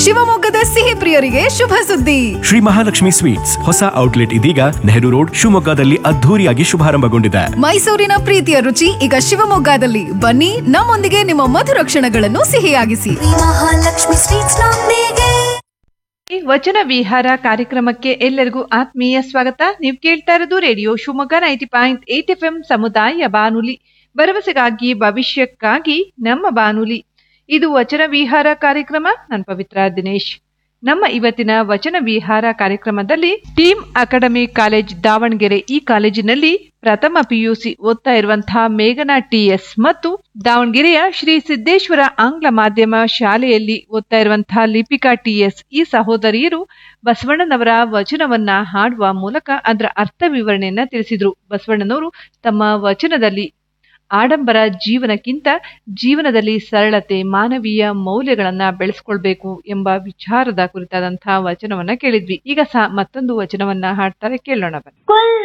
ಶಿವಮೊಗ್ಗದ ಸಿಹಿ ಪ್ರಿಯರಿಗೆ ಶುಭ ಸುದ್ದಿ ಶ್ರೀ ಮಹಾಲಕ್ಷ್ಮಿ ಸ್ವೀಟ್ಸ್ ಹೊಸ ಔಟ್ಲೆಟ್ ಇದೀಗ ನೆಹರು ರೋಡ್ ಶಿವಮೊಗ್ಗದಲ್ಲಿ ಅದ್ಧೂರಿಯಾಗಿ ಶುಭಾರಂಭಗೊಂಡಿದೆ ಮೈಸೂರಿನ ಪ್ರೀತಿಯ ರುಚಿ ಈಗ ಶಿವಮೊಗ್ಗದಲ್ಲಿ ಬನ್ನಿ ನಮ್ಮೊಂದಿಗೆ ನಿಮ್ಮ ಮಧುರ ಕ್ಷಣಗಳನ್ನು ಸಿಹಿಯಾಗಿಸಿ ಮಹಾಲಕ್ಷ್ಮಿ ಸ್ವೀಟ್ಸ್ ನೊಂದಿಗೆ ಈ ವಚನ ವಿಹಾರ ಕಾರ್ಯಕ್ರಮಕ್ಕೆ ಎಲ್ಲರಿಗೂ ಆತ್ಮೀಯ ಸ್ವಾಗತ ನೀವು ಕೇಳ್ತಾ ಇರೋದು radio Shivamogga ninety point eight F M ಸಮುದಾಯ ಬಾನುಲಿ ಭರವಸೆಗಾಗಿ ಭವಿಷ್ಯಕ್ಕಾಗಿ ನಮ್ಮ ಬಾನುಲಿ ಇದು ವಚನ ವಿಹಾರ ಕಾರ್ಯಕ್ರಮ ನಾನು ಪವಿತ್ರ ದಿನೇಶ್ ನಮ್ಮ ಇವತ್ತಿನ ವಚನ ವಿಹಾರ ಕಾರ್ಯಕ್ರಮದಲ್ಲಿ ಟೀಮ್ ಅಕಾಡೆಮಿ ಕಾಲೇಜ್ ದಾವಣಗೆರೆ ಈ ಕಾಲೇಜಿನಲ್ಲಿ ಪ್ರಥಮ ಪಿಯುಸಿ ಓದ್ತಾ ಇರುವಂತಹ ಮೇಘನಾ ಟಿಎಸ್ ಮತ್ತು ದಾವಣಗೆರೆಯ ಶ್ರೀ ಸಿದ್ದೇಶ್ವರ ಆಂಗ್ಲ ಮಾಧ್ಯಮ ಶಾಲೆಯಲ್ಲಿ ಓದ್ತಾ ಇರುವಂತಹ ಲಿಪಿಕಾ ಟಿಎಸ್ ಈ ಸಹೋದರಿಯರು ಬಸವಣ್ಣನವರ ವಚನವನ್ನ ಹಾಡುವ ಮೂಲಕ ಅದರ ಅರ್ಥ ವಿವರಣೆಯನ್ನ ತಿಳಿಸಿದ್ರು ಬಸವಣ್ಣನವರು ತಮ್ಮ ವಚನದಲ್ಲಿ ಆಡಂಬರ ಜೀವನಕ್ಕಿಂತ ಜೀವನದಲ್ಲಿ ಸರಳತೆ ಮಾನವೀಯ ಮೌಲ್ಯಗಳನ್ನ ಬೆಳೆಸ್ಕೊಳ್ಬೇಕು ಎಂಬ ವಿಚಾರದ ಕುರಿತಾದಂತಹ ವಚನವನ್ನ ಕೇಳಿದ್ವಿ ಈಗ ಸಹ ಮತ್ತೊಂದು ವಚನವನ್ನ ಹಾಡ್ತಾರೆ ಕೇಳೋಣ ಬನ್ನಿ